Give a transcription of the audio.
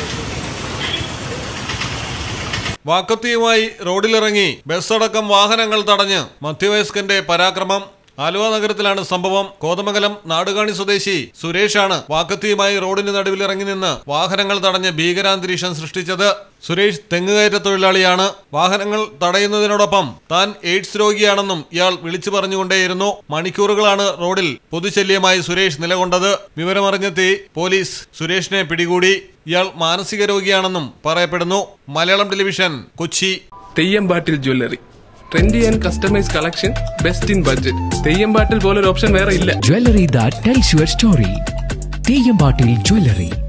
വാക്കത്തിയുമായി റോഡിലിറങ്ങി ബസ്സടക്കം വാഹനങ്ങൾ തടഞ്ഞ് മധ്യവയസ്കന്റെ പരാക്രമം ആലുവ നഗരത്തിലാണ് സംഭവം കോതമംഗലം നാടുകാണി സ്വദേശി സുരേഷാണ് വാക്കത്തിയുമായി റോഡിന് നടുവിൽ ഇറങ്ങി നിന്ന് വാഹനങ്ങൾ തടഞ്ഞ് ഭീകരാന്തരീക്ഷം സൃഷ്ടിച്ചത് സുരേഷ് തെങ്ങുകയറ്റ തൊഴിലാളിയാണ് വാഹനങ്ങൾ തടയുന്നതിനോടൊപ്പം താൻ എയ്ഡ്സ് രോഗിയാണെന്നും ഇയാൾ വിളിച്ചു പറഞ്ഞുകൊണ്ടേയിരുന്നു മണിക്കൂറുകളാണ് റോഡിൽ പൊതുശല്യമായി സുരേഷ് നിലകൊണ്ടത് വിവരമറിഞ്ഞെത്തി പോലീസ് സുരേഷിനെ പിടികൂടി ഇയാൾ മാനസിക രോഗിയാണെന്നും പറയപ്പെടുന്നു Malayalam television Kochi Theyyampattil jewellery trendy and customise collection best in budget Theyyampattil പോലൊരു ഓപ്ഷൻ വേറെ ഇല്ല Jewelry that tells your story. Teyambatil Jewelry.